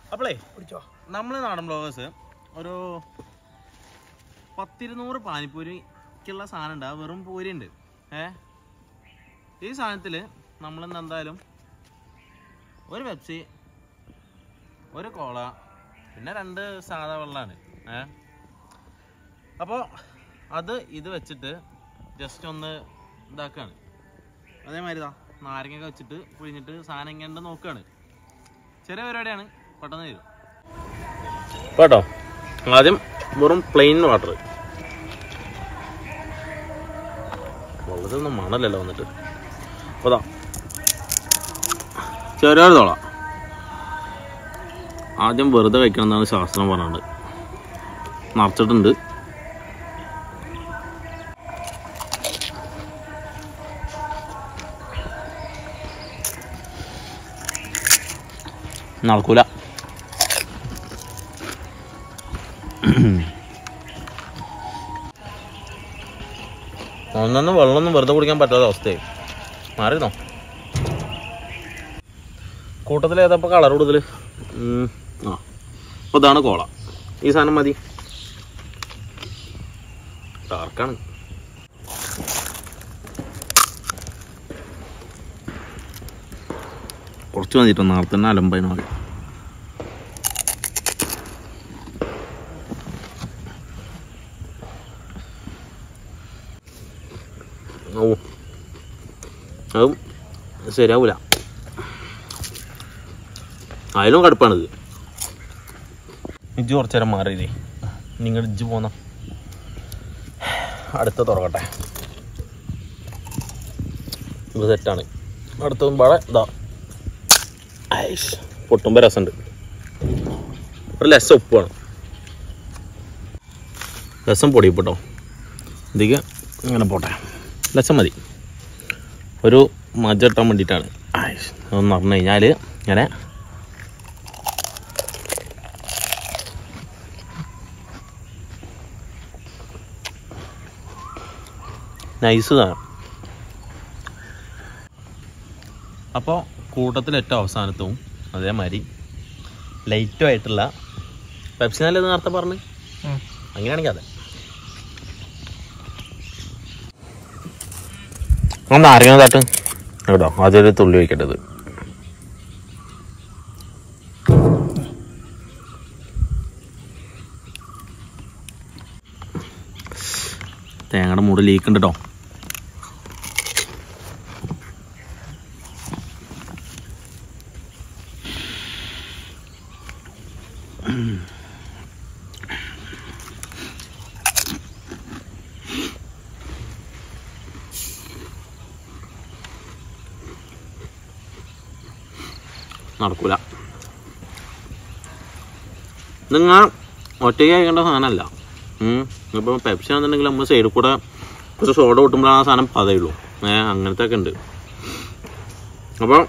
അപ്പളേ പിടിച്ചോ നമ്മൾ നാടൻ ബ്ലോഗേഴ്സ് ഒരു പത്തിരുന്നൂറ് പാനിപ്പൂരിക്കുള്ള സാധനം ഉണ്ട് ആ വെറും പൂരി ഉണ്ട് ഏ ഈ സാധനത്തിൽ നമ്മളിന്ന് എന്തായാലും ഒരു പെപ്സി ഒരു കോള പിന്നെ രണ്ട് സാധാ വെള്ളമാണ് ഏ അപ്പോൾ അത് ഇത് വെച്ചിട്ട് ജസ്റ്റ് ഒന്ന് ഇതാക്കുകയാണ് അതേമാതിരി ഇതാ നാരങ്ങയൊക്കെ വെച്ചിട്ട് പിഴിഞ്ഞിട്ട് സാധനം ഇങ്ങനെ നോക്കുകയാണ് ചെറിയ പരിപാടിയാണ് പെട്ടെന്ന് തരും കേട്ടോ ആദ്യം വെറും പ്ലെയിൻ വാട്ടർ വെള്ളത്തിലൊന്നും മണലല്ലോ വന്നിട്ട് അപ്പോൾ അതാ ചെറിയൊരു തോള ആദ്യം വെറുതെ കഴിക്കണം എന്നാണ് ശാസ്ത്രം പറഞ്ഞത് നിറച്ചിട്ടുണ്ട് നടക്കൂല ഒന്നൊന്നും വെള്ളമൊന്നും വെറുതെ കുടിക്കാൻ പറ്റാത്ത അവസ്ഥയായി മാറിയിരുന്നോ കൂട്ടത്തിൽ ഏതപ്പോൾ കളർ കൂടുതൽ ആ അപ്പോൾ ഇതാണ് കോള ഈ സാധനം മതി ഡാർക്കാണ് കുറച്ച് മതിട്ടോ നേരത്തെ തന്നെ അലമ്പതിന് മതി ഓ അതും ശരിയാവൂല അതിലും കടുപ്പാണിത് ഇജ്ജ് കുറച്ചു നേരം മാറിയില്ലേ നിങ്ങൾ ഇജ്ജ് പോന്ന അടുത്ത തുറക്കട്ടെ ഇത് സെറ്റാണ് അടുത്തതും പാടെ ഇതാ ഐസ് പൊട്ടുമ്പോൾ രസമുണ്ട് ഒരു ലസം ഉപ്പ് വേണം രസം പൊടിയപ്പെട്ടോ ഇതിക്ക് ഇങ്ങനെ പോട്ടെ ലസം മതി ഒരു മജ ഇട്ടാൻ വേണ്ടിയിട്ടാണ് ഐസ് അതെന്ന് പറഞ്ഞു കഴിഞ്ഞാൽ ഇങ്ങനെ നൈസ് സാധനം അപ്പോൾ കൂട്ടത്തിൽ ഏറ്റവും അവസാനത്തും അതേമാതിരി ലൈറ്റും ആയിട്ടുള്ള പെപ്സി നല്ലത് നേരത്തെ പറഞ്ഞ് അങ്ങനെയാണെങ്കിൽ അതെ ഒന്ന് ആരെങ്കിലും താട്ട് കേട്ടോ അതൊരു തുള്ളി വയ്ക്കേണ്ടത് തേങ്ങയുടെ മൂട് ലീക്ക് ഉണ്ട് കേട്ടോ നടക്കൂല നിങ്ങൾ ഒറ്റയ്ക്ക് കഴിക്കേണ്ട സാധനമല്ല ഇപ്പം പെപ്സി ആണെന്നുണ്ടെങ്കിൽ നമ്മൾ സൈഡിൽ കൂടെ കുറച്ച് സോഡ കൂട്ടുമ്പോഴാണ് ആ സാധനം പതയുള്ളൂ ഏ അങ്ങനത്തെ ഒക്കെ ഉണ്ട് അപ്പോൾ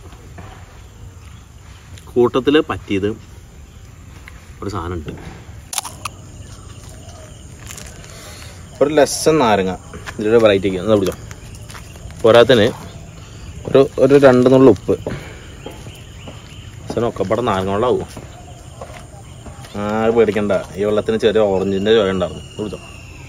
കൂട്ടത്തിൽ പറ്റിയത് ഒരു സാധനം ഉണ്ട് ഒരു ലെസ്സൺ നാരങ്ങ ഇതിലൊരു വെറൈറ്റിക്ക് ഒന്ന് പിടിച്ചോ പോരാത്തിന് ഒരു ഒരു രണ്ട് നുള്ള ഉപ്പ് ഒക്കെ ഇവിടെ നാരങ്ങ വെള്ളമാവും ആരും പേടിക്കണ്ട ഈ വെള്ളത്തിന് ചെറിയ ഓറഞ്ചിൻ്റെ ചോയ ഉണ്ടായിരുന്നു കുടിച്ചോ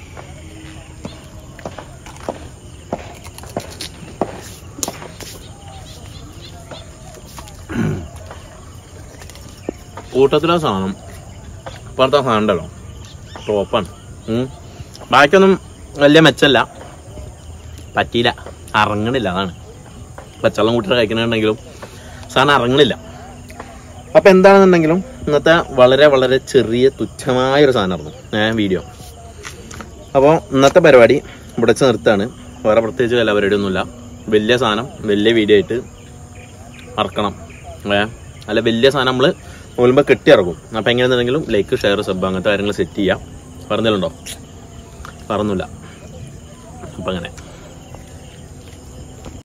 കൂട്ടത്തിലെ സാധനം ഇപ്പോഴത്തെ സാധനം ഉണ്ടല്ലോ ടോപ്പാണ് ഉം. ബാക്കിയൊന്നും വലിയ മെച്ചല്ല പറ്റിയില്ല ഇറങ്ങണില്ല അതാണ് പച്ചവെള്ളം കൂട്ടിട്ട് കഴിക്കണമെന്നുണ്ടെങ്കിലും സാധനം ഇറങ്ങണില്ല അപ്പം എന്താണെന്നുണ്ടെങ്കിലും ഇന്നത്തെ വളരെ വളരെ ചെറിയ തുച്ഛമായ ഒരു സാധനമായിരുന്നു ഞാൻ വീഡിയോ അപ്പോൾ ഇന്നത്തെ പരിപാടി ഇവിടെ വെച്ച് നിർത്താണ് വേറെ പ്രത്യേകിച്ച് വില പരിപാടിയൊന്നുമില്ല വലിയ സാധനം വലിയ വീഡിയോ ആയിട്ട് ഇറക്കണം ഏ അല്ല വലിയ സാധനം നമ്മൾ മുൻപ് കെട്ടി ഇറക്കും അപ്പം എങ്ങനെയാണെന്നുണ്ടെങ്കിലും ലൈക്ക് ഷെയർ സബ് അങ്ങനത്തെ കാര്യങ്ങൾ സെറ്റ് ചെയ്യാം പറഞ്ഞിട്ടുണ്ടോ പറഞ്ഞില്ല അപ്പം അങ്ങനെ